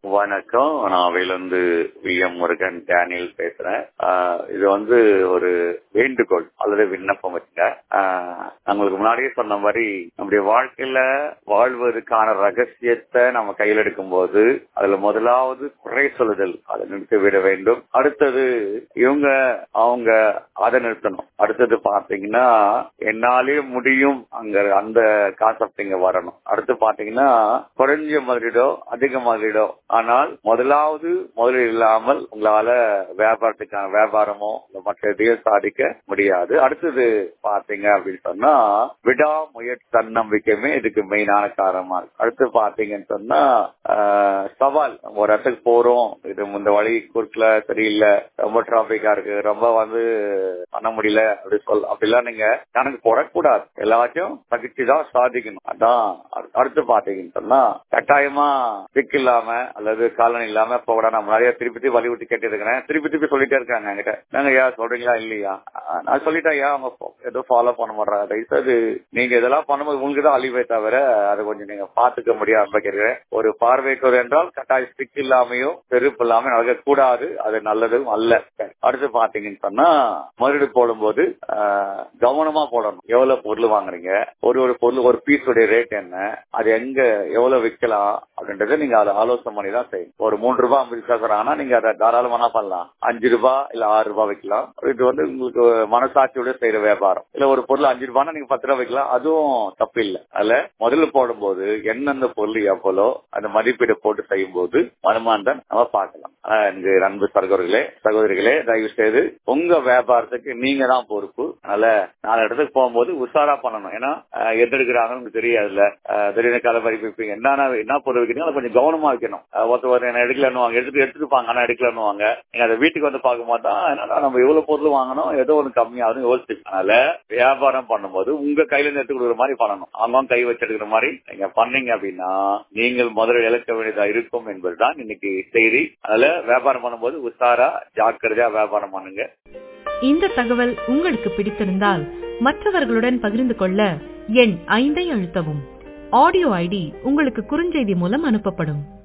வணக்கம் நான் அவையிலிருந்து வி எம் முருகன் டேனியல் பேசுறேன் ஆஹ் இது வந்து ஒரு வேண்டுகோள் அல்லது விண்ணப்பம் வச்சுங்க நம்மளுக்கு முன்னாடியே சொன்ன மாதிரி நம்முடைய வாழ்க்கையில வாழ்வதற்கான ரகசியத்தை நம்ம கையில் எடுக்கும் போது அதுல முதலாவது குறை சொல்லுதல் அதை நிறுத்தி விட வேண்டும் அடுத்தது இவங்க அவங்க அதை நிறுத்தணும் அடுத்தது பாத்தீங்கன்னா என்னாலே முடியும் அங்க அந்த கான்செப்ட் இங்க வரணும் அடுத்து பாத்தீங்கன்னா குறைஞ்ச முதலீடோ அதிக முதலீடோ ஆனால் முதலாவது முதலீடு இல்லாமல் உங்களால வியாபாரத்துக்கான வியாபாரமோ மற்ற எதையும் சாதிக்க முடியாது அடுத்தது பாத்தீங்க அப்படின்னு சொன்னா விடா முயற்சி தன்னம்பிக்கையுமே இதுக்கு மெயினான காரணமா இருக்கு அடுத்து பாத்தீங்கன்னு சொன்னா ஆஹ், சவால் நம்ம ஒரு இடத்துக்கு போறோம் இது இந்த வழி குறுக்கல சரியில்லை ரொம்ப டிராபிக்கா இருக்கு ரொம்ப வந்து பண்ண முடியல அப்படி சொல் அப்படிலாம் நீங்க கணக்கு போடக்கூடாது எல்லாத்தையும் சகிச்சுதான் சாதிக்கணும் அதான் அடு- அடுத்து பாத்தீங்கன்னு சொன்னா கட்டாயமா சிக்கு இல்லாம அல்லது காலனி இல்லாம போகலாம் நான் நிறைய திருப்பி திருப்பி வழி விட்டு கேட்டு இருக்கிறேன் திருப்பி திருப்பி சொல்லிட்டே இருக்காங்க என்கிட்ட நாங்க ஐயா சொல்றீங்களா இல்லையா அஹ் நான் சொல்லிட்டேன் ஐயா அவங்க fo- ஏதோ ஃபாலோ பண்ண மாட்டாங்க தயவுசெய்து நீங்க இதெல்லாம் பண்ணும்போது உங்களுக்கு தான் அழிவே தவிர அதை கொஞ்சம் நீங்க பாத்துக்க முடியாம கேட்கிறேன் ஒரு பார்வைக்கு என்றால் கட்டாய ஸ்டிக் இல்லாமையும் செருப்பு இல்லாம நடக்க கூடாது அது நல்லதும் அல்ல அடுத்து பாத்தீங்கன்னு சொன்னா மறுபடி போடும்போது ஆஹ், கவனமா போடணும் எவ்வளவு பொருள் வாங்குறீங்க ஒரு ஒரு பொருள் ஒரு பீஸோட ரேட் என்ன அது எங்க எவ்வளவு விற்கலாம் அப்படின்றத நீங்க அதை ஆலோசனை பண்ணி தான் செய்யணும் ஒரு மூன்று ரூபாய் ஐம்பது கேட்கறாங்கன்னா நீங்க அதை தாராளமான பண்ணலாம் அஞ்சு ரூபாய் இல்ல ஆறு ரூபாய் வைக்கலாம் இது வந்து உங்களுக்கு மனசாட்சியோட செய்யற வியாபாரம் இல்ல ஒரு பொருள் அஞ்சு ரூபாய்னா நீங்க பத்து ரூபாய் வைக்கலாம் அதுவும் தப்பு இல்ல அதுல முதல்ல போடும்போது எந்தெந்த பொருள் எவ்வளோ அந்த மதிப்பீடு போட்டு செய்யும் போது வருமானம் நம்ம பார்க்கலாம் ஆனா, எனக்கு அன்பு சகோதரிகளே சகோதரிகளே தயவு செய்து உங்க வியாபாரத்துக்கு நீங்க தான் பொறுப்பு அதனால நாலு இடத்துக்கு போகும்போது உஷாரா பண்ணணும் ஏன்னா அஹ், எது எடுக்கிறாங்கன்னு உங்களுக்கு தெரியாதுல்ல அஹ், திடீர்னு கால பறிப்பு என்னன்னா என்ன பொருள் வைக்கிறீங்க அதை கொஞ்சம் கவனமா வைக்கணும் அஹ், ஒருத்தர் ஒருத்தர் என்ன எடுக்கலன்னு எடுத்துட்டு எடுத்துருப்பாங்க ஆனா எடுக்கலன்னு வாங்க நீங்க அதை வீட்டுக்கு வந்து பார்க்க மாட்டா என்னடா நம்ம எவ்வளவு பொருள் வாங்கணும் ஏதோ ஒன்று கம்மியாகும் யோசிச்சு அதனால வியாபாரம் பண்ணும்போது உங்க கையில இருந்து எடுத்து கொடுக்குற மாதிரி பண்ணணும் அவங்க கை வச்சு எடுக்கிற மாதிரி நீங்க பண்ணீங்க அப்படின்னா நீங்கள் முதலில் இழக்க வேண்டியதா இருக்கும் என்பதுதான் இன்னைக்கு செய்தி அதனால வியாபாரம் பண்ணும்போது உஷாரா ஜாக்கிரதையா வியாபாரம் பண்ணுங்க இந்த தகவல் உங்களுக்கு பிடித்திருந்தால் மற்றவர்களுடன் பகிர்ந்து கொள்ள எண் ஐந்தை அழுத்தவும் ஆடியோ ஐடி உங்களுக்கு குறுஞ்செய்தி மூலம் அனுப்பப்படும்